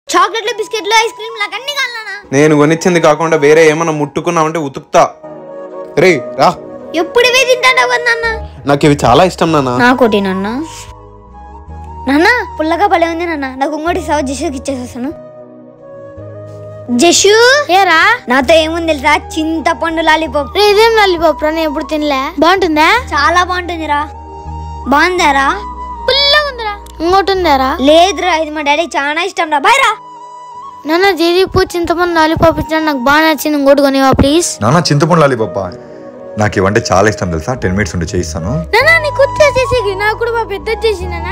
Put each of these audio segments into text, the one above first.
చాక్లెట్లు బిస్కెట్లు ice cream నాకు అన్ని కావాలనా నేను కొనిచ్చింది కాకుండా వేరే ఏమన్నా ముట్టుకున్నావంటే ఉతుకుతా రే రా ఎప్పుడు ఇవే తింటాడావు కదా నాన్న నాకు ఇవి చాలా ఇష్టం నాన్న నాకోటి నాన్న నాన్న పుల్లగా భలే ఉంది నాన్న నాకు ఇంకోటి సవ జషుకి ఇచ్చేసేసాను జషు ఏరా నాతో ఏముంది తెలుసా చింతపండు లాలీపాప్ రే ఇదేం లాలీపాప్ రా నేను ఎప్పుడు తినలే బాగుంటుందా చాలా బాగుంటుందిరా బాగుందారా పుల్లగా ఉందిరా ఇంకోటి ఉందారా లేదురా ఇది మా డాడీ చాలా ఇష్టం రా బాయ్ రా నాన్న జయదీప్ చింతమంది లాలీపాప్ ఇచ్చాడు నాకు బాగా నచ్చింది ఇంకోటి కొనివా ప్లీజ్ నాన్న చింతపండు లాలీపప్ప నాకు ఇవంటే చాలా ఇష్టం తెలుసా టెన్ మినిట్స్ ఉండి చేయిస్తాను నాన్న నీ కుర్చీ చేసేకి నాకు కూడా బాగా పెద్ద చేసిందనా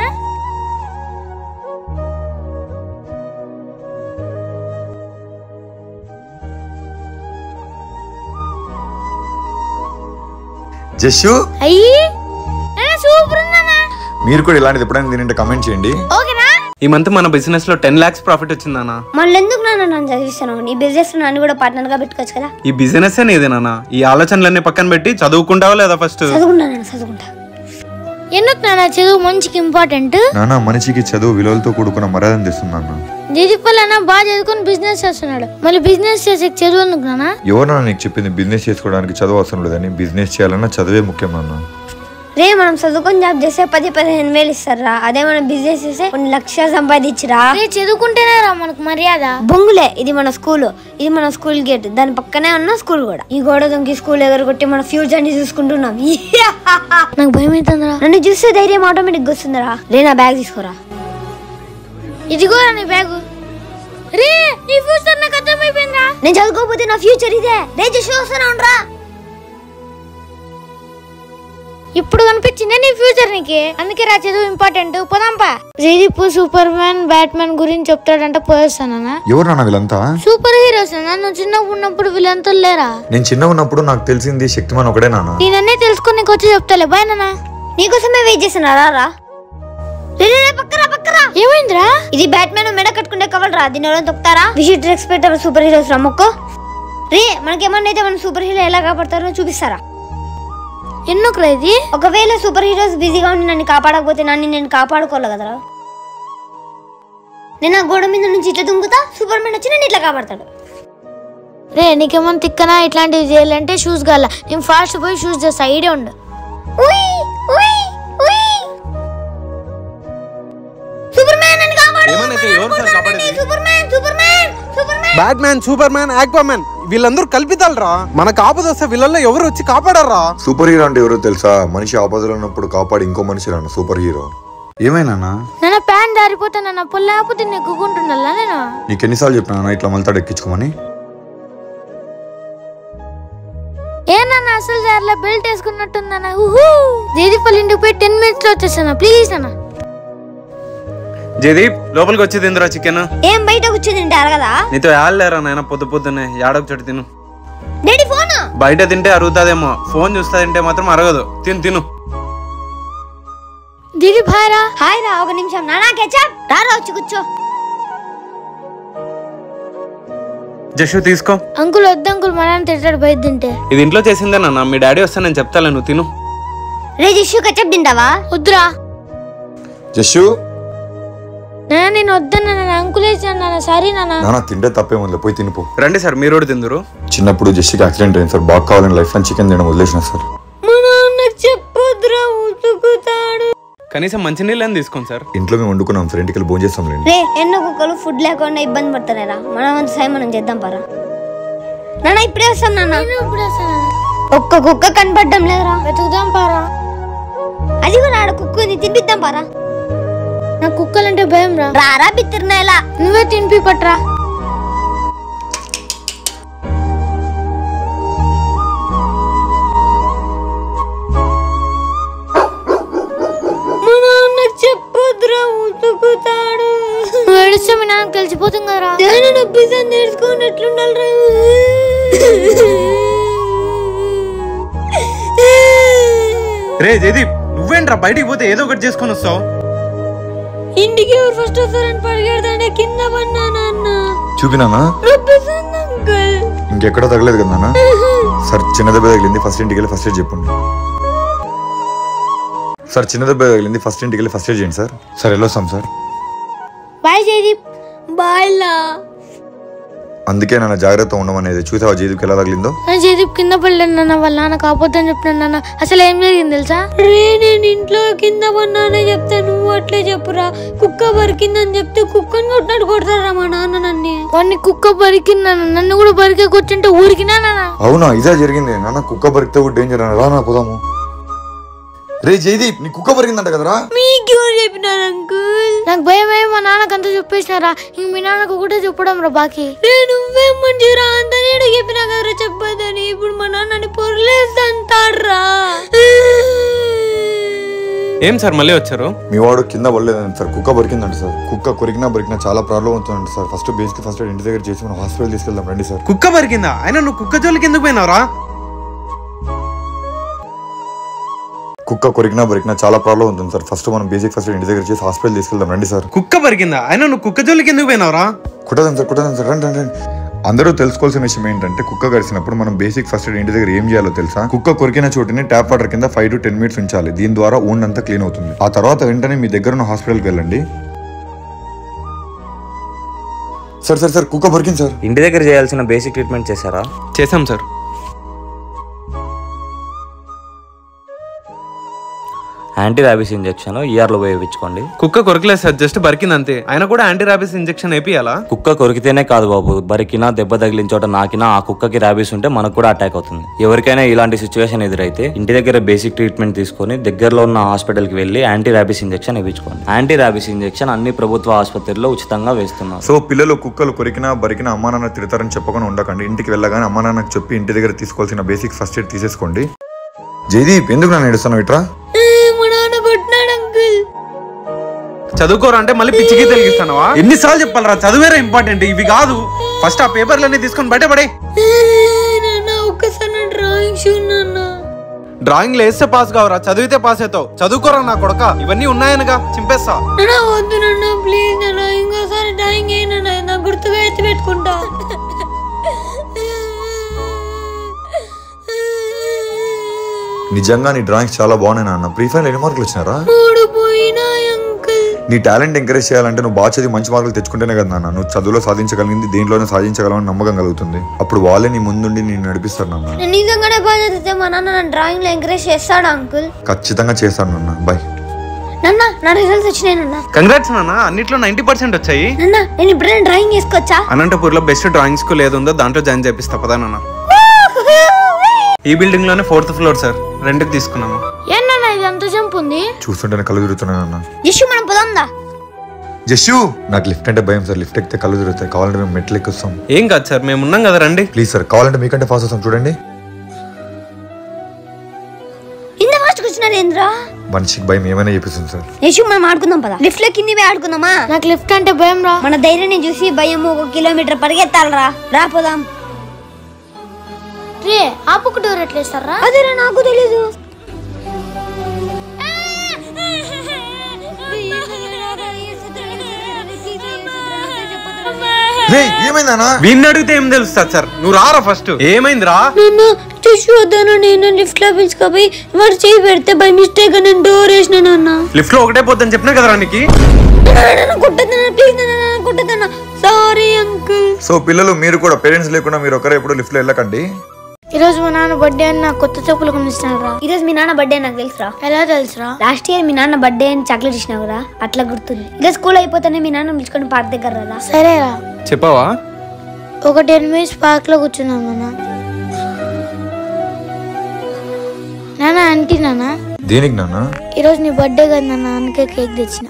జస్సు అయ్యి నాన్న సూపర్ ఉందన్నా మీరు కూడా ఇలాంటిది ఎప్పుడైనా తినంటే కమెంట్ చేయండి ఓకేనా ఈ మంత్ మన బిజినెస్ లో టెన్ లాక్స్ ప్రాఫిట్ వచ్చిందన్న మళ్ళీ ఎందుకు నాన్న నన్ను చదివిస్తున్నావు నీ బిజినెస్ నన్ను కూడా పార్ట్నర్ గా పెట్టుకోవచ్చు కదా ఈ బిజినెస్ నీదే నాన్న ఈ ఆలోచనలన్నీ పక్కన పెట్టి చదువుకుంటావా లేదా ఫస్ట్ చదువుకుంటా నాన్న చదువుకుంటా ఎందుకు నాన్న చదువు మంచికి ఇంపార్టెంట్ నాన్న మనిషికి చదువు విలువలతో కూడుకున్న మర్యాదను తెస్తుంది నాన్న జయదీప్ వాళ్ళ అన్న బాగా చదువుకొని బిజినెస్ చేస్తున్నాడు మళ్ళీ బిజినెస్ చేసే చదువు ఎందుకు నాన్న ఎవరన్నా నీకు చెప్పింది బిజినెస్ చేసుకోవడానికి చదువు అవసరం లేదని బిజినెస్ చేయాలన్నా చదువే ముఖ్యం నాన్న రే మనం చదువుకొని జాబ్ చేస్తే పది పదిహేను వేలు ఇస్తారా అదే మనం బిజినెస్ చేస్తే కొన్ని లక్షలు సంపాదించరా రే చదువుకుంటేనే రా మనకు మర్యాద బొంగులే ఇది మన స్కూల్ ఇది మన స్కూల్ గేట్ దాని పక్కనే ఉన్న స్కూల్ కూడా ఈ గోడ దొంగి స్కూల్ ఎగరగొట్టి మన ఫ్యూచర్ ని చూసుకుంటున్నాం నాకు భయం అవుతుందిరా నన్ను చూస్తే ధైర్యం ఆటోమేటిక్ వస్తుందిరా రే నా బ్యాగ్ తీసుకోరా ఇదిగో రా నీ బ్యాగు రే నీ ఫ్యూచర్ నాకు అర్థమైపోయిందిరా నేను చదువుకోకపోతే నా ఫ్యూచర్ ఇదే రే చూసి వస్తున్నా ఉండరా ఇప్పుడు కనిపించిందే నీ ఫ్యూచర్ నీకు అందుకే రా చదువు ఇంపార్టెంట్ పోదాంపా జయదీప్ సూపర్ మ్యాన్ బ్యాట్మెన్ గురించి చెప్తాడంట పోయేస్తానా ఎవరు నాన్న వీళ్ళంతా సూపర్ హీరోస్ అన్నా నువ్వు చిన్నగా ఉన్నప్పుడు వీళ్ళంతా లేరా నేను చిన్నగా ఉన్నప్పుడు నాకు తెలిసింది శక్తిమాన్ ఒకడే నాన్న నేనన్నీ తెలుసుకొని నీకు వచ్చి చెప్తాలే బాయ్ నాన్న నీకోసమే వెయిట్ చేస్తున్నారా రా రే, రే, రే, పక్కరా పక్కరా ఏమైందిరా ఇది బ్యాట్మెన్ మెడ కట్టుకుంటే కవల్ రా దీని ఎవరైనా తొక్కుతారా విషిట్ ఎక్స్పెక్ట్ సూపర్ హీరోస్ రా మొక్కు రే మనకేమన్నా అయితే మన సూపర్ హీరో ఎలా కాపాడతారో చూపిస్తారా ఎందుకురా ఇది ఒకవేళ సూపర్ హీరోస్ బిజీగా ఉండి నన్ను కాపాడకపోతే నన్ను నేను కాపాడుకోవాలి కదరా నేను ఆ గోడ మీద నుంచి ఇట్లా దుంకుతా సూపర్ మ్యాన్ వచ్చి నన్ను ఇట్లా కాపాడతాడు రే నీకేమన్నా తిక్కనా ఇట్లాంటివి చేయాలంటే షూస్ కాల నేను ఫాస్ట్ పోయి షూస్ చేస్తా ఐడియా ఉండు ఉయ్, ఉయ్, ఉయ్. సూపర్ మ్యాన్ నన్ను కాపాడు ఏమనైతే ఎవరు సార్ కాపాడేది superman superman superman batman superman aquaman వీళ్ళందరూ కల్పితాలరా మన కాపుదొస్తే వస్తే వీళ్ళల్లో ఎవరు వచ్చి కాపాడరా సూపర్ హీరో అంటే ఎవరో తెలుసా మనిషి ఆపదలో ఉన్నప్పుడు కాపాడి ఇంకో మనిషి రాను సూపర్ హీరో ఏమైనా నన్న ప్యాన్ దారిపోతే నన్న పొల్లాకపోతే నెగ్గుకుంటుండాలా నేను నీకు ఎన్నిసార్లు చెప్పినా నాన్న ఇట్లా మళ్ళీ ఎక్కించుకోమని ఏ నాన్న అసలు దారిలో బెల్ట్ వేసుకున్నట్టుందన్న ఊహూ జయదీప్ ఇంటికి పోయి టెన్ మినిట్స్ లో వచ్చేసాను ప్లీజ్ అన్న జయదీప్ లోపలికి వచ్చి తిందిరా చికెన్ ఏం బయట కూర్చొని తింటారు కదా నీతో ఏళ్ళలేరా నాయన పొద్దు పొద్దున్నే ఏడొక చోటు తిను డాడీ ఫోన్ బయట తింటే అరుగుతాదేమో ఫోన్ చూస్తా తింటే మాత్రం అరగదు తిను తిను జయదీప్ హాయ్ రా హాయ్ రా ఒక నిమిషం నానా కెచప్ రారా వచ్చి కూర్చో జషు తీసుకో అంకుల్ వద్దు అంకుల్ మా నాన్న తిట్టాడు బయట తింటే ఇది ఇంట్లో చేసిందే నాన్న మీ డాడీ వస్తే నేను చెప్తాలే నువ్వు తిను రే జిషు కెచప్ తింటావా వద్దురా జస్సు నాన్న నేను వద్దన్నా నాన్న అంకుల్ వేసాను నాన్న సారీ నాన్న నాన్న తింటే తప్పేముంది పోయి తినిపో రండి సార్ మీరు కూడా తిందురు చిన్నప్పుడు జస్ట్కి యాక్సిడెంట్ అయింది సార్ బాగా కావాలని లైఫ్ లో చికెన్ తినడం వదిలేసిన సార్ మా నాన్నకు చెప్పొద్దురా ఉతుకుతాడు కనీసం మంచినీళ్ళని తీసుకోండి సార్ ఇంట్లో మేము వండుకున్నాం సార్ ఇంటికి వెళ్ళి భోజనం చేస్తాం లేండి రే ఎన్నో కుక్కలు ఫుడ్ లేకుండా ఇబ్బంది పడుతున్నారా మనం అంత సాయం మనం చేద్దాం పరా నాన్న ఇప్పుడే వస్తాం నాన్న నేను ఇప్పుడు వస్తాను ఒక్క కుక్క కనపడడం లేదురా వెతుకుదాం పారా అది కూడా ఆడ కుక్క ఉంది తినిపిద్దాం పరా నాకు కుక్కలంటే భయం రా రారా బిత్తిరినాయలా నువ్వే తినిపి పట్రా మా నాన్నకు చెప్పొద్దురా ఉతుకుతాడు నువ్వు ఏడిస్తే మీ నాన్నకు తెలిసిపోతుంది కదరా నేను నొప్పిసాన్ని నేర్చుకుని ఎట్లుండాలిరా రే జయదీప్ నువ్వేంట్రా బయటికి పోతే ఏదో ఒకటి చేసుకొని వస్తావు ఇంటికి ఎవరు ఫస్ట్ వస్తారని పరిగెడతాడే కింద పన్నా నాన్న చూపినానా నొప్పిస్తుంది అంకుల్ ఇంకెక్కడ తగలేదు కదా నాన్న సార్ చిన్న దెబ్బ తగిలింది ఫస్ట్ ఇంటికి వెళ్ళి ఫస్ట్ ఎయిడ్ చెప్పండి సార్ చిన్న దెబ్బ తగిలింది ఫస్ట్ ఇంటికి వెళ్ళి ఫస్ట్ ఎయిడ్ చేయండి సార్ సార్ వెళ్ళొస్తాం సార్ బాయ్ జయదీప్ బాయ్లా అందుకే నన్ను జాగ్రత్త ఉండమనేది చూసావా జీవికి ఎలా తగిలిందో నా చేతి కింద పడలేను నాన్న వాళ్ళ నాన్న కాపోతే చెప్తున్నాను నాన్న అసలు ఏం జరిగింది తెలుసా రే నేను ఇంట్లో కింద పడినానే చెప్తే నువ్వు అట్లే చెప్పురా కుక్క బరికిందని చెప్తే కుక్కని కొట్టినట్టు కొడతారా మా నాన్న నన్ను వాడిని కుక్క బరికిందన్న నన్ను కూడా బరికే కూర్చుంటే ఊరికినా నాన్న అవునా ఇదే జరిగింది నాన్న కుక్క బరికితే కూడా డేంజర్ అని రా నా పోదాము రే జయదీప్ నీ కుక్క బరికిందంట కదరా మీకు చెప్పినారు అంకుల్ నాకు భయం అయ్యి మా నాన్నకు అంతా చెప్పేసినారా ఇంక మీ నాన్నకు ఒకటే చెప్పడం రా బాకీ నువ్వేం మంచిగా అంత నేను చెప్పినా కదరా చెప్పదని ఇప్పుడు మా నాన్నని పొరలేస్తంటాడ్రా ఏం సార్ మళ్ళీ వచ్చారు మీ వాడు కింద పడలేదండి సార్ కుక్క బరికిందంట సార్ కుక్క కొరికినా బరికినా చాలా ప్రాబ్లం అవుతుందంట sir first basic first aid ఇంటి దగ్గర చేసి మనం హాస్పిటల్ తీసుకెళ్దాం రండి సార్ కుక్క బరికిందా అయినా నువ్వు కుక్క జోలికి ఎందుకు పోయినావురా కుక్క కొరికినా బరికినా చాలా ప్రాబ్లం ఉంటుంది సార్ ఫస్ట్ మనం బేసిక్ ఫస్ట్ ఇంటి దగ్గర చేసి హాస్పిటల్ తీసుకెళ్దాం రండి సార్ కుక్క బరికిందా అయినా నువ్వు కుక్క జోలికి ఎందుకు పోయినావురా కుట్టదాం సార్ కుట్టదాం సార్ రండి రండి రండి. అందరూ తెలుసుకోవాల్సిన విషయం ఏంటంటే కుక్క కరిసినప్పుడు మనం బేసిక్ ఫస్ట్ ఎయిడ్ ఇంటి దగ్గర ఏం చేయాలో తెలుసా కుక్క కొరికిన చోటుని ట్యాప్ వాటర్ కింద ఫైవ్ టు టెన్ మినిట్స్ ఉంచాలి దీని ద్వారా ఊండ్ అంతా క్లీన్ అవుతుంది ఆ తర్వాత వెంటనే మీ దగ్గర ఉన్న హాస్పిటల్కి వెళ్ళండి సార్ సార్ సార్ కుక్క బరికింది సార్ ఇంటి దగ్గర చేయాల్సిన బేసిక్ ట్రీట్మెంట్ చేశారా చేసాం సార్ యాంటీ ర్యాబిస్ ఇంజెక్షన్ ఇయర్లో వేయించుకోండి కుక్క కొరకలేదు సార్ జస్ట్ బరికింది అంతే అయినా కూడా యాంటీ ర్యాబిస్ ఇంజెక్షన్ వేపియాలా కుక్క కొరికితేనే కాదు బాబు బరికినా దెబ్బ తగిలిన చోట నాకినా ఆ కుక్కకి ర్యాబిస్ ఉంటే మనకు కూడా అటాక్ అవుతుంది ఎవరికైనా ఇలాంటి సిచ్యువేషన్ ఎదురైతే ఇంటి దగ్గర బేసిక్ ట్రీట్మెంట్ తీసుకొని దగ్గరలో ఉన్న హాస్పిటల్కి వెళ్ళి యాంటీ ర్యాబిస్ ఇంజెక్షన్ వేయించుకోండి యాంటీ ర్యాబిస్ ఇంజెక్షన్ అన్ని ప్రభుత్వ ఆసుపత్రుల్లో ఉచితంగా వేస్తున్నారు సో పిల్లలు కుక్కలు కొరికినా బరికినా అమ్మా నాన్న తిడతారని చెప్పకుండా ఉండకండి ఇంటికి వెళ్ళగానే అమ్మా నాన్నకు చెప్పి ఇంటి దగ్గర తీసుకోవాల్సిన బేసిక్ ఫస్ట్ ఎయిడ్ తీసేసుకోండి జయదీప్ ఎందుకు నన్ను ఏడుస్తున్నావు ఇట్రా మా నాన్న కొట్టినాడు అంకుల్ చదువుకోరా అంటే మళ్ళీ పిచ్చికి తెలిగిస్తానవా ఎన్నిసార్లు చెప్పాలరా చదువేరా ఇంపార్టెంట్ ఇవి కాదు ఫస్ట్ ఆ పేపర్లన్నీ తీసుకొని బయటపడే నాన్న ఒక్కసారి డ్రాయింగ్ షూ నాన్న డ్రాయింగ్ వేస్తే పాస్ కావరా చదివితే పాస్ అవుతావు చదువుకోరా నా కొడక ఇవన్నీ ఉన్నాయనగా చింపేస్తా నాన్న వద్దు నాన్న ప్లీజ్ నాన్న ఇంకోసారి డ్రాయింగ్ అయినా నా గుర్తుగా ఎత్తి పెట్టుకుంటా నిజంగా నీ డ్రాయింగ్స్ చాలా బాగున్నాయి నాన్న ప్రీ ఫైనల్ ఎన్ని మార్కులు వచ్చినారా ఓడిపోయినా అంకుల్ నీ టాలెంట్ ఎంకరేజ్ చేయాలంటే నువ్వు బాగా చదివి మంచి మార్కులు తెచ్చుకుంటేనే కదా నాన్న నువ్వు చదువులో సాధించగలిగింది దేంట్లోనే సాధించగలవని నమ్మకం కలుగుతుంది అప్పుడు వాళ్ళే నీ ముందుండి నేను నడిపిస్తారు నాన్న నేను నిజంగానే బాగా చదివితే మా నాన్న నన్ను డ్రాయింగ్ లో ఎంకరేజ్ చేస్తాడు అంకుల్ ఖచ్చితంగా చేస్తాను నాన్న బాయ్ నాన్న నా రిజల్ట్స్ వచ్చినాయి నాన్న కంగ్రాట్స్ నాన్న అన్నిట్లో నైన్టీ పర్సెంట్ వచ్చాయి నాన్న నేను ఇప్పుడైనా డ్రాయింగ్ వేసుకోవచ్చా అనంతపూర్లో బెస్ట్ డ్రాయింగ్ స్కూల్ ఏది ఉందో దాంట్లో జాయిన్ చేపిస్తా పదా నాన్న ఈ బిల్డింగ్ లోనే ఫోర్త్ ఫ్లోర్ సార్ రెంట్కి తీసుకున్నాము ఏంటన్నా ఇది అంత జంప్ ఉంది చూస్తుంటేనే కళ్ళు తిరుగుతున్నాయి నాన్న యశు మనం పోదాందా జస్సు నాకు లిఫ్ట్ అంటే భయం సార్ లిఫ్ట్ ఎక్కితే కళ్ళు తిరుగుతాయి కావాలంటే మేము మెట్లు ఎక్కిస్తాం ఏం కాదు సార్ మేము ఉన్నాం కదా రండి ప్లీజ్ సార్ కావాలంటే మీకంటే ఫాస్ట్ వస్తాం చూడండి ఇంత ఫాస్ట్ కూర్చున్నారు ఏంద్రా మనిషికి భయం ఏమైనా చెప్పిస్తుంది సార్ యశు మనం ఆడుకుందాం పదా లిఫ్ట్ లో కింది పోయి ఆడుకుందామా నాకు లిఫ్ట్ అంటే భయం రా మన ధైర్యాన్ని చూసి భయం ఒక కిలోమీటర్ పరిగెత్తాలరా రా పోదాం రే ఆపుకు డోర్ ఎట్లా ఇస్తారా అదేరా నాకు తెలీదు రే ఏమైందన్నా వీడిని అడిగితే ఏం తెలుస్తుంది సార్ నువ్వు రారా ఫస్ట్ ఏమైందిరా నన్ను టిష్యూ వద్దాను నేను లిఫ్ట్ లో పిలుచుకపోయి వాడు చేయి పెడితే బై మిస్టేక్ నేను డోర్ వేసినాను అన్న లిఫ్ట్ లో ఒకటే పోద్దని చెప్పినా కదరా నీకు కుట్టదన్నా ప్లీజ్ కుట్టదన్నా సారీ అంకుల్ సో పిల్లలు మీరు కూడా పేరెంట్స్ లేకుండా మీరు ఒకరే ఎప్పుడు లిఫ్ట్ లో వెళ్ళకండి ఈరోజు మా నాన్న బర్త్డే అని నాకు కొత్త చెప్పులు కొనిస్తున్నాడు రా ఈ రోజు మీ నాన్న బర్త్డే నాకు తెలుసురా ఎలా తెలుసురా లాస్ట్ ఇయర్ మీ నాన్న బర్త్డే అని చాక్లెట్ ఇచ్చినావు కదా అట్లా గుర్తుంది ఇలా స్కూల్ అయిపోతేనే మీ నాన్న పిలుచుకొని పార్క్ దగ్గర రా సరేరా చెప్పావా ఒక టెన్ మినిట్స్ పార్క్ లో కూర్చున్నాం నాన్న నాన్న ఆంటీ నాన్న దేనికి నాన్న ఈరోజు నీ బర్త్డే కదా నాన్న అందుకే కేక్ తెచ్చిన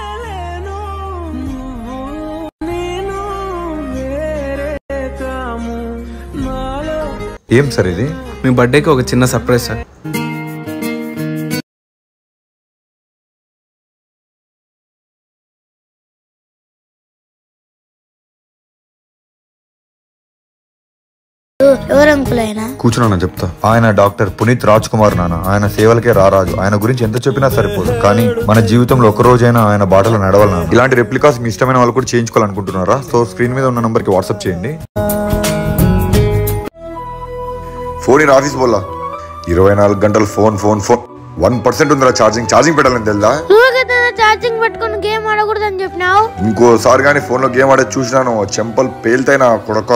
ఏం సార్ ఇది మీ బర్త్డేకి ఒక చిన్న సర్ప్రైజ్ సార్ ఎవరు అంకుల్ అయినా కూర్చున్నా చెప్తా ఆయన డాక్టర్ పునీత్ రాజ్ కుమార్ నాన్న ఆయన సేవలకే రారాజు ఆయన గురించి ఎంత చెప్పినా సరిపోదు కానీ మన జీవితంలో ఒక రోజైనా ఆయన బాటలో నడవాలి నాన్న. ఇలాంటి రెప్లికాస్ మీ ఇష్టమైన వాళ్ళు కూడా చేయించుకోవాలనుకుంటున్నారా సో స్క్రీన్ మీద ఉన్న నంబర్ కి వాట్సాప్ చేయండి ఫోన్ ఇన్ ఆఫీస్ బోల్లా ఇరవై నాలుగు గంటలు phone phone phone one percent ఉందిరా ఛార్జింగ్ ఛార్జింగ్ పెట్టాలని తెలుదా నువ్వు కదా ఛార్జింగ్ పెట్టుకుని గేమ్ ఆడకూడదు అని చెప్పినావు ఇంకోసారి కానీ ఫోన్ లో గేమ్ ఆడే చూసినాను చెంపలు పేలుతాయినా కొడక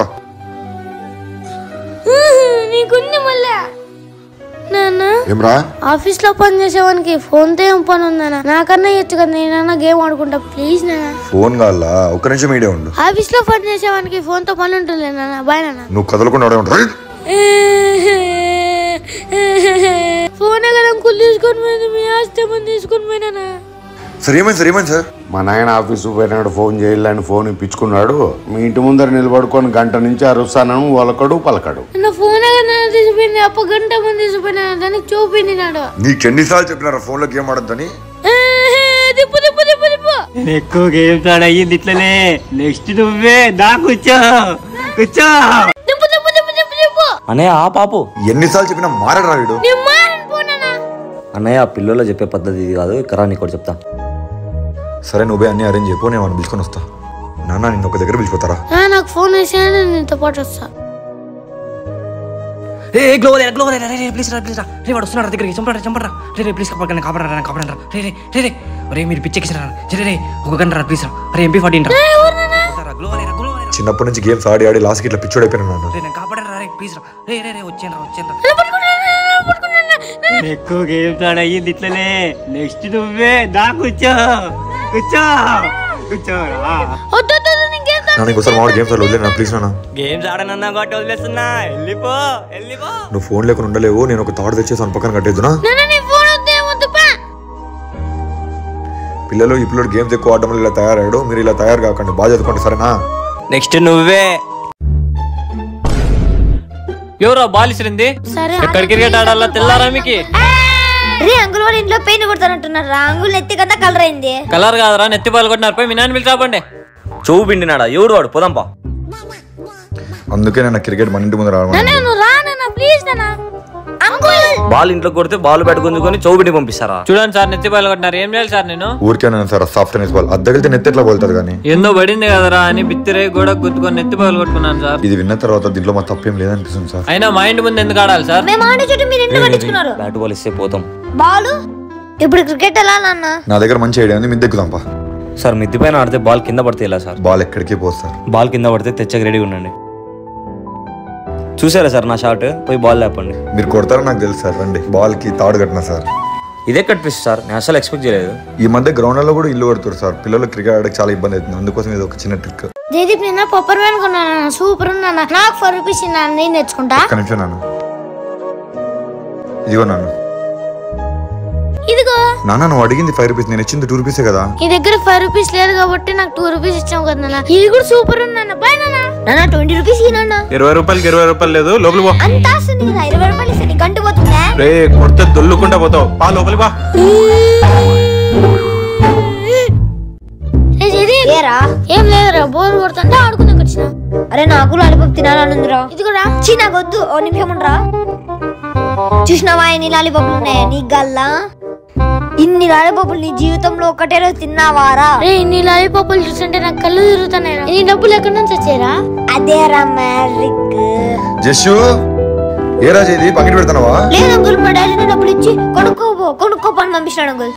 నీకుంది మళ్ళా నాన్న ఏమ్రా ఆఫీస్ లో పని చేసేవానికి ఫోన్ తో ఏం పని ఉందన్నా నాకన్నా ఇచ్చు కదా నేనన్నా గేమ్ ఆడుకుంటా ప్లీజ్ నాన్న ఫోన్ కావాలా ఒక్క నిమిషం మీడే ఉండు ఆఫీస్ లో పని చేసేవానికి ఫోన్ తో పని ఉంటుంది నాన్న బాయ్ నాన్న నువ్వు కదలకుండా ఆడే ఉంటా ఫోన్ కదా అంకుల్ తీసుకొని పోయింది మీ ఆస్తి ఏమని తీసుకొని పోయినా సరే ఏమైంది సార్ ఏమైంది సార్ మా నాయన ఆఫీసు పోయినాడు ఫోన్ చేయాలని ఫోన్ ఇప్పించుకున్నాడు మీ ఇంటి ముందర నిలబడుకొని గంట నుంచి అరుస్తాను ఒలకడు పలకడు నా ఫోన్ కదా తీసిపోయింది అప్ప గంట మంది తీసిపోయినా దానికి చూపింది నాడు నీకు ఎన్నిసార్లు చెప్పినారా ఫోన్ లో గేమ్ ఆడొద్దని దిప్పు దిప్పు దిప్పు దిప్పు నేను ఎక్కువ గేమ్స్ ఆడయ్యింది ఇట్లనే నెక్స్ట్ నువ్వే దా కూర్చో కూర్చో దిప్పు దిప్పు దిప్పు దిప్పు దిప్పు అన్నయ్య ఆ పాపు ఎన్నిసార్లు చెప్పినా మారడరా వీడు నేను మారను పోనా అన్నయ్య ఆ పిల్లల్లో చెప్పే పద్ధతి ఇది కాదు ఇక్కడ నీకు ఒకటి చెప్తా సరే నువ్వే అన్ని అరేంజ్ చెప్పు నేను వాడిని పిలుచుకొని వస్తా నాన్న నిన్ను ఒక దగ్గర పిలిచిపోతారా నాకు ఫోన్ వేసాను నేను నీతో పాటు వస్తా రే గ్లోవల్ గ్లోవల్ రే రే ప్లీజ్ రా ప్లీజ్ రా రే వాడు వస్తున్నాడు దగ్గరికి చంపరా చంపరా రే రే ప్లీజ్ కాపాడండి కాపాడరా కాపాడరా రే రే రే రే రే మీరు పిచ్చెక్కిసరా రే రే ఒక గంట రా ప్లీజ్ రా రే ఎంపీ ఫార్టీ రా గ్లోవల్ రా గ్లోవల్ రా చిన్నప్పటి నుంచి గేమ్స్ ఆడి ఆడి లాస్ట్కి ఇట్లా పిచ్చోడైపోయినా నాన్న రే నేను కాపాడరా రే ప్లీజ్ రా రే రే రే వచ్చాను రా వచ్చాను రా ఎక్కువ గేమ్స్ ఆడయ్యింది ఇట్లనే నెక్స్ట్ నువ్వే దా కూర్చో కూర్చో కూర్చోరా వద్దు వద్దు, వద్దు, నేను గేమ్ నాన్న ఇంకోసారి మామిడి గేమ్స్ ఆడి వదిలే నా ప్లీజ్ నాన్న గేమ్స్ ఆడనన్నా కాబట్టి వదిలేస్తున్నా వెళ్ళిపో వెళ్ళిపో నువ్వు ఫోన్ లేకుండా ఉండలేవు నేను ఒక తాడు తెచ్చేసి అని పక్కన కట్టేద్దునా నాన్న నీ ఫోన్ వద్దు ఏమొద్దు పా పిల్లలు ఈ పిల్లలు గేమ్స్ ఎక్కువ ఆడడం వల్ల ఇలా తయారయ్యాడు మీరు ఇలా తయారు కాకండి బాగా చదువుకోండి సరేనా నెక్స్ట్ నువ్వే ఎవరో బాల్ ఇసిరింది సరే ఎక్కడ క్రికెట్ ఆడాలా తెల్లారా మీకు రే అంకుల్ వాడు ఇంట్లో పెయిన్ కొడతానంటున్నారు రా అంకుల్ నెత్తి కదా కలర్ అయింది కలర్ కాదురా నెత్తి బాల్ కొట్టినారు పోయి మీ నాన్న పిలిచి రాపండి చెవు పిండినాడా ఎవడు వాడు పోదాంపా అందుకే నేను క్రికెట్ మన ఇంటి ముందు రావడం నాన్న నువ్వు రా నాన్న ప్లీజ్ నాన్న అంకుల్ బాల్ ఇంట్లో కొడితే బాల్ బ్యాట్ గుంజుకొని చెవు పిండి పంపిస్తారా చూడండి సార్ నెత్తి బాల్ కొట్టినారు ఏం చేయాలి సార్ నేను ఊరికే నేను సార్ సాఫ్ట్ టెన్నిస్ బాల్ అది తగిలితే నెత్తి ఎట్లా పోలుతుంది కానీ ఏందో పడింది కదరా అని బిత్తిరే గోడ గుద్దుకొని నెత్తి బాల్ కొట్టుకున్నాను సార్ ఇది విన్న తర్వాత దీంట్లో మా తప్పేం లేదనిపిస్తుంది సార్ అయినా మా ఇంటి ముందు ఎందుకు ఆడాలి సార్ మేము ఆడే చోటు మీరు ఎందుకు పట్టించుకున్నారు బ్యాట్ బాల్ ఇస్తే పోతాం బాలు ఇప్పుడు క్రికెట్ ఎలా నాన్న నా దగ్గర మంచి ఐడియా ఉంది మిద్దెక్కుదాంపా సార్ మిద్ది పైన ఆడితే బాల్ కింద పడితే ఎలా సార్ బాల్ ఎక్కడికి పోదు సార్ బాల్ కింద పడితే తెచ్చక రెడీగా ఉండండి చూసారా సార్ నా షాట్ పోయి బాల్ లేపండి మీరు కొడతారని నాకు తెలుసు సార్ రండి బాల్ కి తాడు కట్టిన సార్ ఇదే కట్ ట్విస్ట్ సార్ నేను అసలు ఎక్స్పెక్ట్ చేయలేదు ఈ మధ్య గ్రౌండ్లలో కూడా ఇల్లు కడుతారు సార్ పిల్లలు క్రికెట్ ఆడడానికి చాలా ఇబ్బంది అవుతుంది అందుకోసం ఇది ఒక చిన్న ట్రిక్ జయదీప్ నిన్న పప్పర్ వ్యాన్ కొన్నాను సూపర్ ఉన్నా నాకు ఫోర్ రూపీస్ ఇన్నాను నేను తెచ్చుకుంటా ఒక్క నిమిషం నాన్న ఇదిగో నాన్న ఇదిగో నాన్న నువ్వు అడిగింది ఫైవ్ రూపీస్ నేను ఇచ్చింది టూ రూపీసే కదా నీ దగ్గర ఫైవ్ రూపీస్ లేదు కాబట్టి నాకు టూ రూపీస్ ఇచ్చావు కదా నాన్న ఇది కూడా సూపర్ ఉన్నా బాయ్ నాన్న నాన్న ట్వంటీ రూపీస్ నాన్న ఇరవై రూపాయలకి ఇరవై రూపాయలు లేదు లోపలి పో అంత వస్తుంది కదా ఇరవై రూపాయలు ఇస్తే నీకు గంట పోతుందా రే కొడితే దొల్లుకుంటా పోతావు పా లోపలి బా ఏ జయదీప్ ఏరా ఏం లేదురా బోర్ కొడుతుంటే ఆడుకుందాం వచ్చిన అరే నాకు లాలీపాప్ తినాలనుందిరా ఇది కూడా చీ నాకు వద్దు ఓ నిమిషం ఉండరా చూసినావా ఎన్ని లాలీపాపులు ఉన్నాయా నీ గల్లా ఇన్ని లాలీపాపులు నీ జీవితంలో ఒకటే రోజు తిన్నావారా రే ఇన్ని లాలీపాపులు చూస్తుంటే నాకు కళ్ళు తిరుగుతున్నాయి నీ డబ్బులు ఎక్కడి నుంచి వచ్చారా అదేరా మ్యారిక్ జస్సు ఏ రాజు ఇది పక్కన పెడతానవా లేదు అంకుల్ మా డాడీని డబ్బులు ఇచ్చి కొనుక్కోపో కొనుక్కో పని పంపించాడు అంకుల్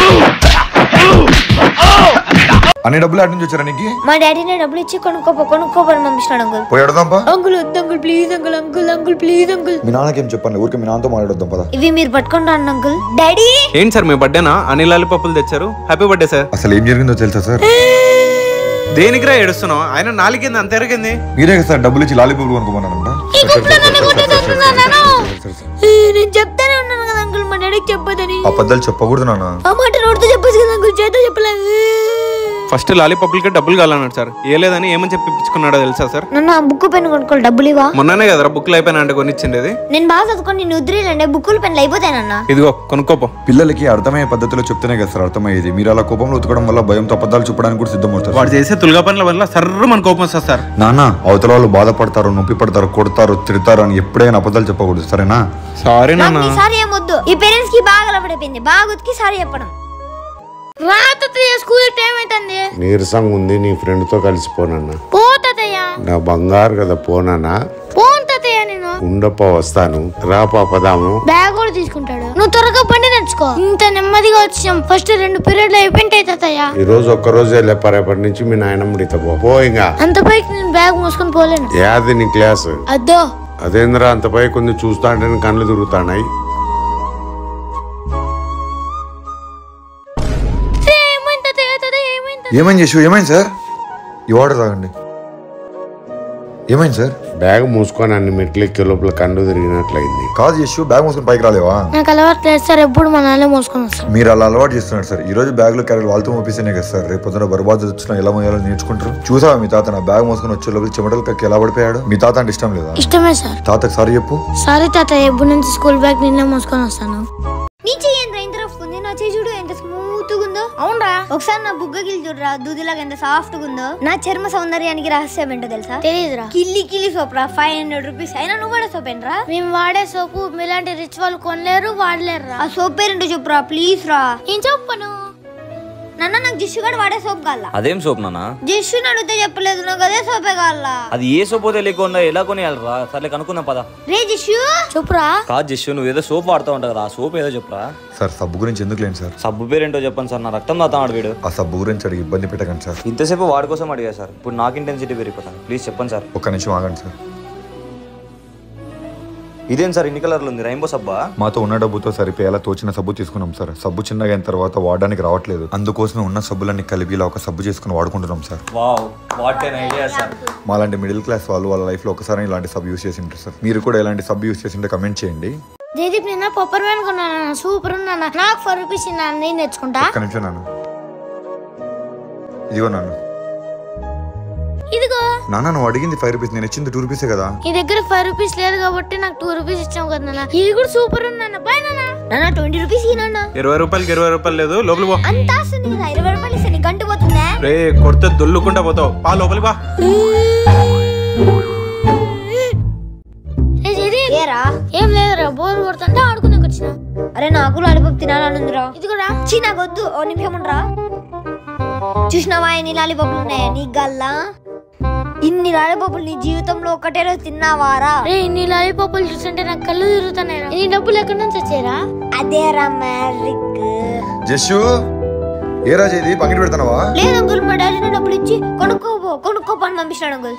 అన్ని డబ్బులు అటు నుంచి వచ్చారా నీకు మా డాడీని డబ్బులు ఇచ్చి కొనుక్కోపో కొనుక్కో పని పంపించాడు అంకుల్ పోయి అడదాంపా అంకుల్ వద్దు uncle please uncle uncle uncle please uncle మీ నాన్నకేం చెప్పండి ఊరికి మీ నాన్నతో మాట్లాడొద్దాం పదా ఇవి మీరు పట్టుకొని రండి అంకుల్ డాడీ ఏంటి సార్ మీ బర్త్డేనా అన్ని లాలిపప్పులు తెచ్చారు హ్యాపీ బర్త్డే సార్ అసలు ఏం జరిగిందో తెలుసా సార్ దేనికిరా ఏడుస్తున్నావు ఆయన నాలుగింది అంత ఎరిగింది మీరే కదా సార్ డబ్బులు ఇచ్చి లాలీపాప్ కొనుక్కోమన్నారంట నేను చెప్తానే ఉన్నాను కదా అంకుల్ మా డాడీకి చెప్పదని అబద్ధాలు చెప్పకూడదు నాన్న ఆ మాట నోటితో చెప్పచ్చు కదా అంకుల్ చేత చెప్పలేదు ఫస్ట్ లాలీపప్పులకి డబ్బులు కావాలన్నాడు సార్ ఏ లేదని ఏమని చెప్పి ఇప్పించుకున్నాడో తెలుసా సార్ నన్ను ఆ బుక్ పెన్ కొనుక్కోవాలి డబ్బులు ఇవా మొన్ననే కదరా బుక్లు అయిపోయినా అంటే కొనిచ్చిండేది నేను బాగా చదువుకొని నేను ఉద్రేలంటే బుక్కులు పెన్లు అయిపోతానన్నా ఇదిగో కొనుక్కోపో పిల్లలకి అర్థమయ్యే పద్ధతిలో చెప్తేనే కదా సార్ అర్థమయ్యేది మీరు అలా కోపంలో ఉతకడం వల్ల భయంతో అబద్ధాలు చెప్పడానికి కూడా సిద్ధమవుతారు వాడు చేసే తులగా పనుల వల్ల సర్రు మన కోపం వస్తుంది సార్ నాన్న అవతల వాళ్ళు బాధపడతారు నొప్పి పడతారు కొడతారు తిడతారు అని ఎప్పుడైనా అబద్ధాలు చెప్పకూడదు సరేనా సారీ నాన్న నాకు ఈసారి ఏమొద్దు ఈ పేరెంట్స్ కి బాగా అలవాటైపోయింది బాగా ఉతికి సారీ చెప్పడం రా తాతయ్య స్కూల్ టైం అవుతుంది నీరసంగా ఉంది నీ ఫ్రెండ్తో కలిసిపోనన్నా పో తాతయ్య నా బంగారు కదా పోనన్నా పోను తాతయ్య నేను ఉండప్ప వస్తాను రా పాపదాము బ్యాగ్ కూడా తీసుకుంటాడు నువ్వు త్వరగా బండి నడుచుకో తీసుకో ఇంత నెమ్మదిగా వచ్చాం ఫస్ట్ రెండు పీరియడ్లు అయిపోయింటాయి తాతయ్య ఈ రోజు ఒక్క రోజే లేప రేపటి నుంచి మీ నాయనమ్మ ఇత పో పో ఇంకా అంత పైకి నేను బ్యాగ్ మోసుకొని పోలేను ఏది నీ క్లాస్ అద్దో అదేంద్రా అంత పై కొన్ని చూస్తా అంటే కళ్ళు తిరుగుతాయి ఏమైంది తాతయ్య తాతయ్య ఏమైంది ఏమైంది చేసు ఏమైంది సార్ ఈ వాటర్ తాగండి ఏమైంది సార్ బ్యాగ్ మూసుకొని అన్ని మెట్లు ఎక్కే లోపల కళ్ళు తిరిగినట్లయింది కాదు చేసు బ్యాగ్ మోసుకొని పైకి రాలేవా నాకు అలవాటు లేదు సార్ ఎప్పుడు మా నాన్న మోసుకొని వస్తాను మీరు అలా అలవాటు చేస్తున్నారు సార్ ఈ రోజు బ్యాగ్ లో క్యారెట్ వాళ్ళతో మోపిస్తేనే కదా సార్ రేపు పొద్దున బర్బాద్ వచ్చినా ఎలా మోయాలో నేర్చుకుంటారు చూసావా మీ తాత నా బ్యాగ్ మోసుకొని వచ్చే లోపల చెమటలు కక్కి ఎలా పడిపోయాడు మీ తాత అంటే ఇష్టం లేదా ఇష్టమే సార్ తాతకు సారీ చెప్పు సారీ తాతయ్య ఎప్పుడు నుంచి స్కూల్ బ్యాగ్ నిన్నే మోసుకొని వస్తాను నీ చెయ్యి ఎంత ఇంత రఫ్ ఉంది నా చెయ్యి చూడు ఎంత స్మూత్ గా ఉందో అవునరా ఒకసారి నా బుగ్గ గిల్లి చూడరా దూదిలాగా ఎంత సాఫ్ట్ గా ఉందో నా చర్మ సౌందర్యానికి రహస్యం ఏంటో తెలుసా తెలియదురా కిల్లి కిల్లి సోప్ రా ఫైవ్ హండ్రెడ్ రూపీస్ అయినా నువ్వు కూడా సోప్ ఏంట్రా మేము వాడే సోపు మీలాంటి రిచ్ వాళ్ళు కొనలేరు వాడలేరు రా ఆ సోప్ పేరేంటో చెప్పురా ప్లీజ్ రా ఏం చెప్పను నాన్న నాకు జిష్యు కూడా వాడే సోప్ కావాలా అదేం సోప్ నాన్న జిష్యు అడిగితే చెప్పలేదు నాకు అదే సోపే కావాలా అది ఏ సోపో తెలియకుండా ఎలా కొనియాలరా సర్లే కనుక్కుందాం పదా రే జిష్యు చెప్పురా కాదు జస్ట్ నువ్వు ఏదో సోప్ వాడుతూ ఉంటావు కదా ఆ సోప్ ఏదో చెప్పురా సార్ సబ్బు గురించి ఎందుకు లేండి సార్ సబ్బు పేరేంటో చెప్పండి సార్ నా రక్తం తాతాడు వీడు ఆ సబ్బు గురించి అడిగి ఇబ్బంది పెట్టకండి సార్ ఇంతసేపు వాడి కోసం అడిగా సార్ ఇప్పుడు నాకు ఇంటెన్సిటీ పెరిగిపోతాను ప్లీజ్ చెప్పండి సార్ ఒక్క నిమిషం ఆగండి సార్ ఇదేం సార్ ఇన్ని కలర్లు ఉంది రైంబో సబ్బా మాతో ఉన్న డబ్బుతో సరిపోయేలా తోచిన సబ్బు తీసుకున్నాం సార్ సబ్బు చిన్నగా అయిన తర్వాత వాడడానికి రావట్లేదు అందుకోసమే ఉన్న సబ్బులన్నీ కలిపి ఇలా ఒక సబ్బు చేసుకుని వాడుకుంటున్నాం sir wow what an idea sir మాలాంటి మిడిల్ క్లాస్ వాళ్ళు వాళ్ళ లైఫ్లో ఒకసారి ఇలాంటి సబ్బు యూస్ చేసి ఉంటారు సార్ మీరు కూడా ఇలాంటి సబ్బు యూస్ చేసి ఉంటే కమెంట్ చేయండి జయదీప్ నిన్న పప్పర్ మ్యాన్ కొన్నాను సూపర్ ఉన్నాను నాకు ఫోర్ రూపీస్ ఇన్నాను నేను తెచ్చుకుంటా ఒక్క నిమిషం నాన్న ఇదిగో నాన్న ఇదిగో నాన్న నువ్వు అడిగింది ఫైవ్ రూపీస్ నేను ఇచ్చింది టూ రూపీసే కదా నీ దగ్గర ఫైవ్ రూపీస్ లేదు కాబట్టి నాకు టూ రూపీస్ ఇచ్చావు కదా నాన్న ఇది కూడా సూపర్ ఉన్నాను బాయ్ నాన్న నాన్న ట్వంటీ రూపీస్ ఇనా ఇరవై రూపాయలకి ఇరవై రూపాయలు లేదు లోపలి పో అంత ఆస్తుంది కదా ఇరవై రూపాయలు ఇస్తే నీ గంట పోతుందా రే కొడితే దొల్లుకుంటా పోతావు పా లోపలి బా ఏ జయదీప్ ఏరా ఏం లేదురా బోర్ కొడుతుంటే ఆడుకునేకి వచ్చిన అరే నాకు లాలిపాప్ తినాలనుందిరా ఇది కూడా చీ నాకు వద్దు ఓ నిమిషం ఉండరా చూసినావా ఎన్ని లాలిపాపులు ఉన్నాయా నీ గల్లా ఇన్ని లాలిపాపులు నీ జీవితంలో ఒకటే రోజు తిన్నావారా రే ఇన్ని లాలీపాపులు చూస్తుంటే నాకు కళ్ళు తిరుగుతున్నాయి రా. ఇన్ని డబ్బులు ఎక్కడి నుంచి వచ్చారా అదేరా మ్యారిక్ జస్సు ఏ రాజు ఇది పక్కన పెడతానవా లేదు అంకుల్ మా డాడీ డబ్బులు ఇచ్చి కొనుక్కోపో కొనుక్కోపో అని పంపించాడు అంకుల్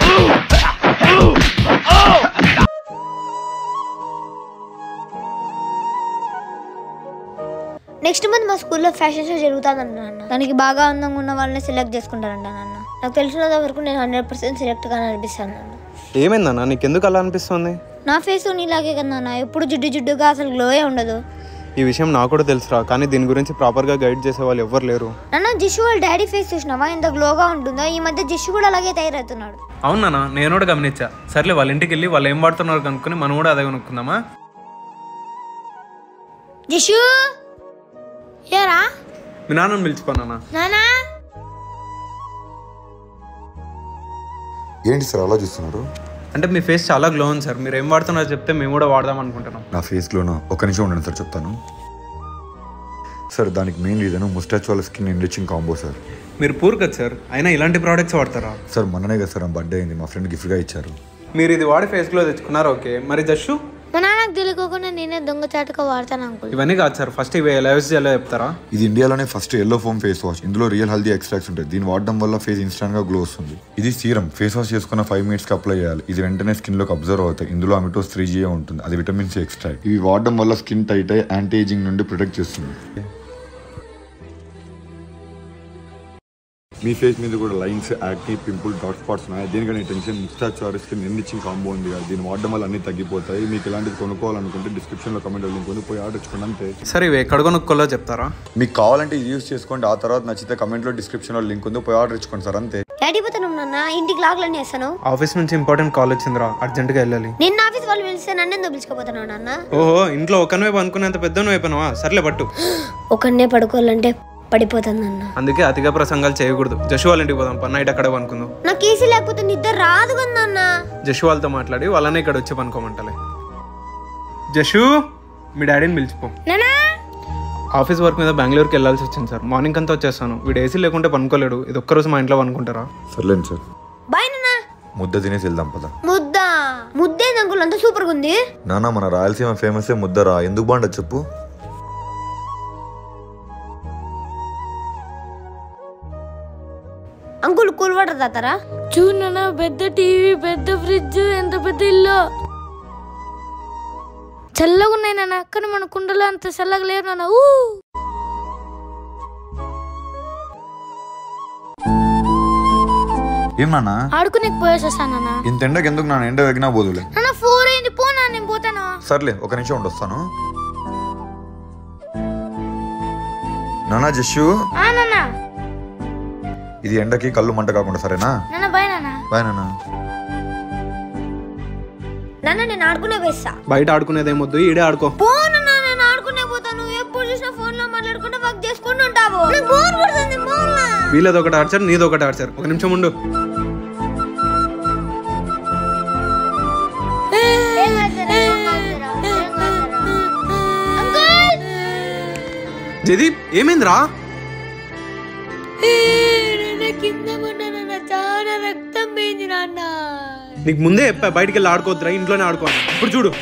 నెక్స్ట్ మంత్ మా స్కూల్లో ఫ్యాషన్ షో జరుగుతుందంట నాన్న దానికి బాగా అందంగా ఉన్న వాళ్ళని సెలెక్ట్ చేసుకుంటారంట నాన్న నాకు తెలిసినంత వరకు నేను హండ్రెడ్ పర్సెంట్ సెలెక్ట్ కానీ అనిపిస్తాను నాన్న ఏమైందన్నా నీకెందుకు అలా అనిపిస్తుంది నా ఫేస్ నీలాగే కదా నాన్న ఎప్పుడు జిడ్డు జిడ్డుగా అసలు గ్లోయే ఉండదు ఈ విషయం నాకు కూడా తెలుసురా కానీ దీని గురించి ప్రాపర్గా గైడ్ చేసే వాళ్ళు ఎవ్వరు లేరు నాన్న జిషు వాళ్ళ డాడీ ఫేస్ చూసినావా ఎంత గ్లోగా ఉంటుందో ఈ మధ్య జిషు కూడా అలాగే తయారవుతున్నాడు అవునా నేను కూడా గమనించా సర్లే వాళ్ళ ఇంటికి వెళ్ళి వాళ్ళు ఏం వాడుతున్నారు కనుక్కొని మనం కూడా అదే కొనుక్కుందామా జిషు ఏరా మీ నాన్నని పిలిచిపోనా నానా ఏంటి సార్ అలా చూస్తున్నారు అంటే మీ ఫేస్ చాలా గ్లో ఉంది సార్ మీరు ఏం వాడుతున్నారో చెప్తే మేము కూడా వాడదాం అనుకుంటున్నాం నా ఫేస్లోనూ ఒక్క నిమిషం ఉండండి సార్ చెప్తాను సార్ దానికి మెయిన్ రీజన్ ముస్టాచ్ వాళ్ళ స్కిన్ ఎన్రిచింగ్ కాంబో సార్ మీరు పూర్ కదా సార్ అయినా ఇలాంటి ప్రోడక్ట్స్ వాడతారా సార్ మొన్ననే కదా సార్ బర్త్డే అయింది మా ఫ్రెండ్ గిఫ్ట్గా ఇచ్చారు మీరు ఇది వాడి ఫేస్ గ్లో తెచ్చుకున్నారు ఓకే మరి జస్సు మా నాన్నకు తెలియకోకుండా నేనే దొంగచాటుగా వాడతాను అంకుల్ ఇవన్నీ కాదు సార్ ఫస్ట్ ఇవి ఎలా యూస్ చేయాలో చెప్తారా ఇది ఇండియాలోనే first yellow foam face wash ఇందులో రియల్ హెల్దీ ఎక్స్ట్రాక్ట్స్ ఉంటాయి దీన్ని వాడడం వల్ల ఫేస్ ఇన్స్టాంట్ గా గ్లో వస్తుంది ఇది సీరం ఫేస్ వాష్ చేసుకున్న ఫైవ్ మినిట్స్ కి అప్లై చేయాలి ఇది వెంటనే స్కిన్ లోకి అబ్జర్వ్ అవుతాయి ఇందులో అమిటోస్ త్రీ జీ ఉంటుంది అది విటమిన్ సి ఎక్స్ట్రాక్ట్ ఇవి వాడడం వల్ల స్కిన్ టైట్ అయ్యి యాంటీ ఏజింగ్ నుండి ప్రొటెక్ట్ చేస్తుంది మీ ఫేస్ మీద కూడా లైన్స్ యాక్టివ్ పింపుల్ డాట్ స్పాట్స్ ఉన్నాయి దేనికని tension Mustache or skin enriching combo ఉంది కదా దీన్ని వాడడం వల్ల అన్ని తగ్గిపోతాయి మీకు ఇలాంటిది కొనుక్కోవాలనుకుంటే డిస్క్రిప్షన్ లో కమెంట్ లింక్ ఉంది పోయి ఆర్డర్ ఇచ్చుకోండి అంతే సరే ఇవి ఎక్కడ కొనుక్కోలో చెప్తారా మీకు కావాలంటే ఇది యూస్ చేసుకోండి ఆ తర్వాత నచ్చితే కమెంట్ లో డిస్క్రిప్షన్ లో లింక్ ఉంది పోయి ఆర్డర్ ఇచ్చుకోండి సార్ అంతే డాడీ పోతాను నాన్న ఇంటికి లాగ్లని వేస్తాను ఆఫీస్ నుంచి ఇంపార్టెంట్ కాల్ వచ్చిందిరా అర్జెంట్గా వెళ్ళాలి నిన్న ఆఫీస్ వాళ్ళు పిలిస్తే నన్ను ఎందుకు పిలుచుకోపోతున్నావు నాన్న ఓహో ఇంట్లో ఒకనివైపు అనుకునేంత పెద్ద అయిపోయినావా సర్లే పట్టు ఒకనే పడుకోవాలంటే పడిపోతాను నాన్న అందుకే అతిగా ప్రసంగాలు చేయకూడదు జషు వాళ్ళ ఇంటికి పోదాం పని నైట్ అక్కడే పనుకుందాం నాకు ఏసీ లేకపోతే నిద్ర రాదు కదా నాన్న జషు వాళ్ళతో మాట్లాడి వాళ్ళనే ఇక్కడ వచ్చి పనుకోమంటలే జషు మీ డాడీని పిలిచిపో నానా ఆఫీస్ వర్క్ మీద బెంగళూరుకి వెళ్ళాల్సి వచ్చింది సార్ మార్నింగ్ అంతా వచ్చేస్తాను వీడు ఏసీ లేకుంటే పనుకోలేడు ఇది ఒక్కరోజు మా ఇంట్లో పనుకుంటారా సర్లేండి సార్ బాయ్ నాన్న ముద్ద తినేసి వెళ్దాం పద ముద్ద ముద్దేంది అంకుల్ అంత సూపర్ గా ఉంది నాన్న మన రాయలసీమ ఫేమసే ముద్దరా ఎందుకు బాగుండదు చెప్పు తాతారా చూడు నాన్న పెద్ద టీవీ పెద్ద ఫ్రిడ్జ్ ఎంత పెద్ద ఇల్లు చల్లగా ఉన్నాయి నాన్న కానీ మన కుండలో అంత చల్లగా లేవు నాన్న ఊ ఏం నాన్న ఆడుకునే పోయేసేస్తాను నాన్న ఇంత ఎండకి ఎందుకు నాన్న ఎండ తగ్గినా పోదులే నాన్న ఫోర్ అయింది పో నాన్న నేను పోతాను సర్లే ఒక నిమిషం ఉండొస్తాను నానా జస్సు ఆ నాన్న ఇది ఎండకి కళ్ళు మంట కాకుండా సరేనా నాన్న బాయ్ నాన్న బాయ్ నాన్న నాన్న నేను ఆడుకునే వేస్తా బయట ఆడుకునేదేమొద్దు ఈడే ఆడుకో పోను నాన్న నేను ఆడుకునే పోతాను ఎప్పుడు చూసినా ఫోన్ లో మాట్లాడుకుంటూ వర్క్ చేసుకుంటూ ఉంటావు నాకు బోర్ కొడుతుంది పోన్లా. వీళ్ళది ఒకటి ఆడ్చారు నీది ఒకటి ఆడ్చారు ఒక నిమిషం ఉండు జదీప్ ఏమైందిరా నాన్న కింద పడ్డా నాన్న చాలా రక్తం పోయింది నాన్న నీకు ముందే చెప్పా బయటికి వెళ్ళి ఆడుకోవద్దురా ఇంట్లోనే ఆడుకోవాలి ఇప్పుడు చూడు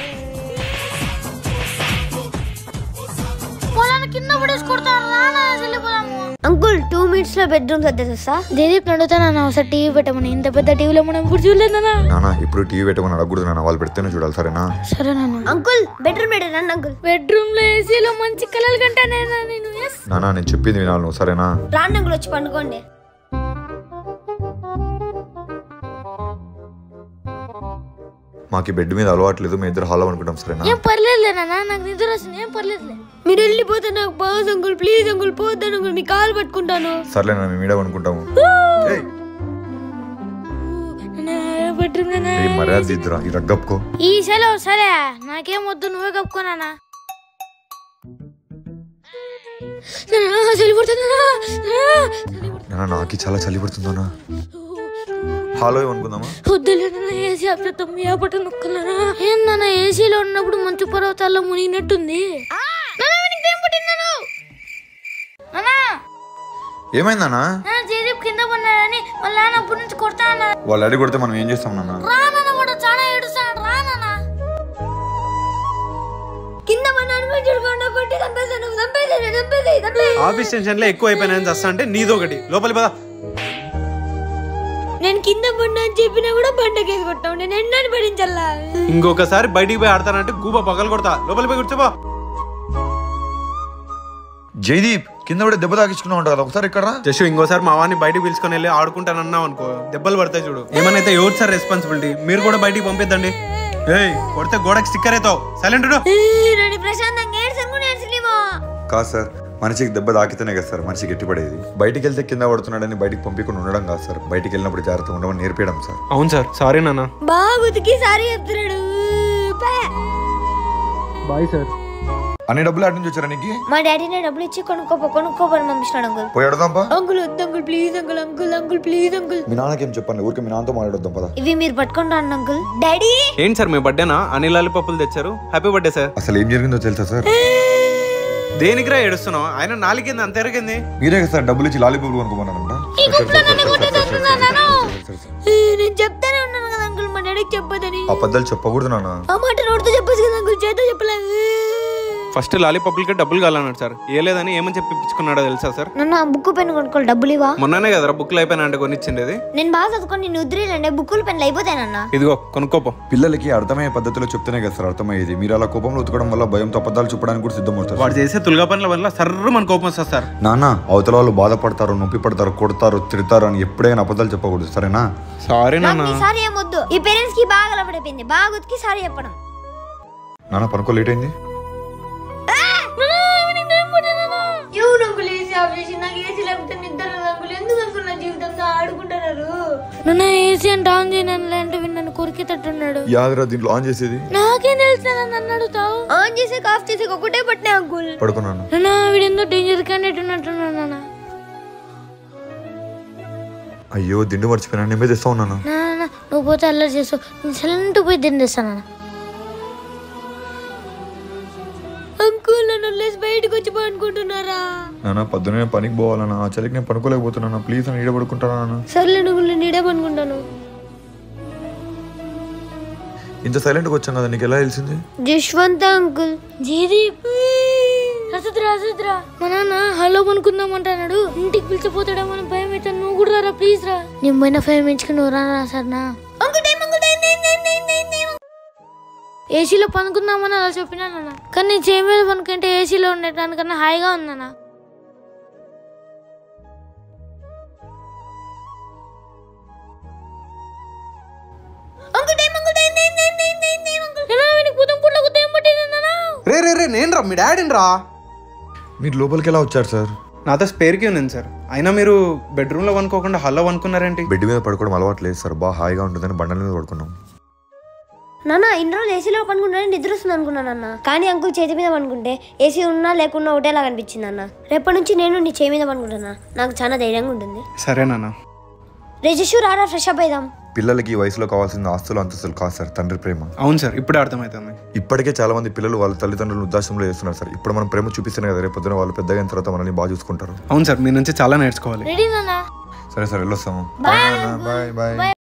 పొలాన్ని కింద పడేసి కొడతాను నాన్న వెళ్ళిపోదాము అంకుల్ టూ మినిట్స్ లో బెడ్రూమ్ సర్దేసా దేదీప్ నడుతా నాన్న ఒకసారి టీవీ పెట్టమని ఇంత పెద్ద టీవీలో మనం ఇప్పుడు చూడలేదు నాన్న నాన్న ఇప్పుడు టీవీ పెట్టమని అడగకూడదు నాన్న వాళ్ళు పెడితేనే చూడాలి సరేనా సరే నాన్న అంకుల్ బెడ్రూమ్ పెట్టండి అంకుల్ బెడ్రూమ్ లో ఏసీలో మంచి కలలు కంటానేనా నేను yes. నాన్న నేను చెప్పింది వినాలి నువ్వు సరేనా రాండి అంకుల్ వచ్చి పండుకోండి మాకు ఈ బెడ్ మీద అలవాట్లేదు మేము ఇద్దరు హాల్లో అనుకుంటాం సరేనా ఏం పర్లేదులే నాన్న నాకు నిద్ర వస్తుంది ఏం పర్లేదులే మీరు వెళ్ళిపోతే నాకు బాస్ అంకుల్ ప్లీజ్ అంకుల్ పోతాను అంకుల్ మీ కాలు పట్టుకుంటాను సర్లే నాన్న మేము ఈడ అనుకుంటాము ఏయ్, బెడ్రూమ్ ఏ మర్యాద దిద్దురా ఈ రగ్గప్పుకో ఈ సెలవు సరే నాకేం వద్దు నువ్వే కప్పుకోనా చలి పడుతుందా నాన్న నాకి చాలా చలి పడుతుందోనా హాలో అనుకుందామా వద్దులేనా ఏసీ ఆపుతాం ఏ పట్ట నొక్కలనా ఏందన్నా ఏసీలో ఉన్నప్పుడు మంచు పర్వతాల్లో మునిగినట్టుంది నాన్న, వీనికి ఏం పుట్టిందను? నాన్న, ఏమైందన్నా నాన్న జయదీప్ కింద పడినాడని వాళ్ళ నాన్న అప్పటి నుంచి కొడతా అన్నారు వాళ్ళు అడిగి కొడితే మనం ఏం చేస్తాం నాన్న రా నాన్న వాడు చాలా ఏడుస్తాడు రా నాన్న కింద పడినాను చూడకుండా కొట్టి చంపేసాను చంపేసాను చంపేసి చంపే ఆఫీస్ టెన్షన్లో ఎక్కువ అయిపోయినాయని చస్తా అంటే నీది ఒకటి లోపలి పద నేను కింద పడినా అని చెప్పినా కూడా బండకేసి కొట్టావు నేను ఎన్నని పడించల్లా ఇంకొకసారి బయటికి పోయి ఆడతానంటే గూబ పగలు కొడతా లోపలి పోయి కూర్చోపో జైదీప్ కింద పడి దెబ్బ తాకించుకున్నావు ఉంటావు కదా ఒకసారి ఇక్కడ రా. జస్ట్ ఇంకోసారి మా వాడిని బయటికి పిలుచుకొని వెళ్ళి ఆడుకుంటానన్నావు అనుకో దెబ్బలు పడతాయి చూడు ఏమనైతే ఎవరు సార్ రెస్పాన్సిబిలిటీ మీరు కూడా బయటికి పంపిద్దండి ఏయ్ కొడితే గోడకి స్టిక్కర్ అవుతావు సైలెంట్ నన్ను ప్రశాంతంగా ఏడ్సంగు నేర్చలేమో కాదు సార్ మనిషికి దెబ్బ తాకితేనే కదా సార్ మనిషి గట్టిపడేది బయటికి వెళ్తే కింద పడుతున్నాడని బయటికి పంపించకుండా ఉండడం కాదు సార్ బయటికి వెళ్ళినప్పుడు జాగ్రత్తగా ఉండమని నేర్పించడం సార్ అవును సార్ సారీ నాన్న బాగా ఉతికి సారీ చెప్తున్నాడు పే. బాయ్ సార్ అన్ని డబ్బులు అటు నుంచి వచ్చారా నీకు మా డాడీనే డబ్బులు ఇచ్చి కొనుక్కోపో కొనుక్కోపని పంపించినాడు అంకుల్ పోయి అడదాంపా అంకుల్ వద్దు uncle please uncle uncle uncle please uncle మీ నాన్నకేం చెప్పండి ఊరికి మీ నాన్నతో మాట్లాడొద్దాం పదా ఇవి మీరు పట్టుకొని రండి అంకుల్ డాడీ ఏంటి సార్ మీ బర్త్డేనా అన్ని లాలిపప్పులు తెచ్చారు హ్యాపీ బర్త్డే సార్ అసలు ఏం జరిగిందో తెలుసా సార్ దేనికిరా ఏడుస్తున్నావు ఆయన నాలుగేంది అంత ఎరగింది మీరే కదా సార్ డబ్బులు ఇచ్చి లాలీపాప్ కొనుక్కోమన్నారంట నేను చెప్తానే ఉన్నాను కదా అంకుల్ మా డాడీకి చెప్పదని అబద్ధాలు చెప్పకూడదు నాన్న ఆ మాట నోటితో చెప్పేసి కదా అంకుల్ చేత చెప్పలేదు ఫస్ట్ లాలీపప్పులకి డబ్బులు కావాలన్నాడు సార్ ఏ లేదని ఏమని చెప్పి ఇప్పించుకున్నాడో తెలుసా సార్ నన్ను ఆ బుక్ పెన్ కొనుక్కోవాలి డబ్బులు ఇవా మొన్ననే కదరా బుక్లు అయిపోయినా అంటే కొనిచ్చిండేది నేను బాగా చదువుకొని నేను ఉద్రేనండి బుక్కులు పెన్లు అయిపోతానన్నా ఇదిగో కొనుక్కోపో పిల్లలకి అర్థమయ్యే పద్ధతిలో చెప్తేనే కదా సార్ అర్థమయ్యేది మీరు అలా కోపంలో ఉతకడం వల్ల భయంతో అబద్ధాలు చెప్పడానికి కూడా సిద్ధమవుతారు వాడు చేసే తులగా పనుల వల్ల సర్రు మన కోపం వస్తుంది సార్ నాన్న అవతల వాళ్ళు బాధపడతారు నొప్పి పడతారు కొడతారు తిడతారు అని ఎప్పుడైనా అబద్ధాలు చెప్పకూడదు సరేనా సారీ నాకు నాన్న ఈ సారీ ఏమొద్దు ఈ పేరెంట్స్ కి బాగా అలవాటైపోయింది బాగా ఉతికి సారీ చెప్పడం నాన్న పనుకో లేట్ అయింది ఎవరు అంకుల్ ఏసీ ఆఫ్ చేసి నాకు ఏసీ లేకపోతే నిద్ర రాదు అంకుల్ ఎందుకు అంకుల్ నా జీవితంతో ఆడుకుంటున్నారు నన్ను ఏసీ అంటే ఆన్ చేయను అంటే నన్ను కొరికేటట్టున్నాడు యాదరా దీంట్లో ఆన్ చేసేది నాకేం తెలుసు నన్ను అడుగుతావు ఆన్ చేసి ఆఫ్ చేసి ఒకటే పట్టినా అంకుల్ పడుకున్నాను నాన్న వీడెందో డేంజర్ క్యాండిడేట్ ఉన్నట్టున్నాడు నాన్న అయ్యో దిండు మర్చిపోయినా నేను మీద ఇస్తా ఉన్నాను నాన్న నువ్వు పోతే అల్లరి చేస్తావు నేను సైలెంట్ పోయి తిండేస్తాను నాన్న అంకుల్ నన్ను వదిలేసి బయటకు వచ్చి అనుకుంటున్నారా నాన్న పొద్దునే పనికి పోవాలన్నా ఆ చలికి నేను పనుకోలేకపోతున్నాను ప్లీజ్ అని ఈడ పడుకుంటానా నాన్న సర్లే నువ్వు నేను నీడే పనుకుంటాను ఇంత సైలెంట్గా వచ్చాం కదా నీకు ఎలా తెలిసింది జశ్వంత్ అంకుల్ జీదీప్ రసద్రా రసద్రా మా నాన్న హలో అనుకుందాం అంటున్నాడు ఇంటికి పిలిచిపోతాడేమో అని భయం అయితే నువ్వు కూడా రా ప్లీజ్ రా నేను పోయిన ఫైవ్ మించుకుని నువ్వు రా సరేనా ఏసీలో పనుకుందామని అలా చెప్పినానన్న కానీ నేను చేయి మీద పనుకుంటే ఏసీలో ఉండేటానికన్నా హాయిగా ఉందన్న రే రే రే నేను రా మీ డాడీని రా మీరు లోపలికి ఎలా వచ్చారు సార్ నాతో స్పేర్కి ఉంది సార్ అయినా మీరు బెడ్రూమ్లో వనుకోకుండా హల్లో వనుకున్నారేంటి బెడ్ మీద పడుకోవడం అలవాటు లేదు సార్ బాగా హాయిగా ఉంటుందని బండల మీద పడుకున్నాం నాన్న ఇన్ని రోజులు ఏసీలో పనుకుంటే నిద్ర వస్తుంది అనుకున్నాను అన్న కానీ అంకుల్ చేతి మీద పనుకుంటే ఏసీ ఉన్నా లేకున్నా ఒకటేలా కనిపించింది అన్న రేపటి నుంచి నేను నీ చేయి మీద పనుకుంటున్నా నాకు చాలా ధైర్యంగా ఉంటుంది సరేనన్నా రేజేషు రారా ఫ్రెష్ అప్ అయిదాం పిల్లలకి ఈ వయసులో కావాల్సిన ఆస్తులు అంతస్తులు కాదు సార్ తండ్రి ప్రేమ అవును సార్ ఇప్పుడే అర్థమవుతుంది ఇప్పటికే చాలా మంది పిల్లలు వాళ్ళ తల్లిదండ్రులు వృద్ధాశ్రమంలో చేస్తున్నారు సార్ ఇప్పుడు మనం ప్రేమ చూపిస్తేనే కదా రేపు పొద్దున వాళ్ళు పెద్దగా అయిన తర్వాత మనల్ని బాగా చూసుకుంటారు అవును సార్ మీ నుంచి చాలా నేర్చుకోవాలి రెడీ నాన్న సరే సార్ వెళ్ళొస్తాము బాయ్ బాయ్ బాయ్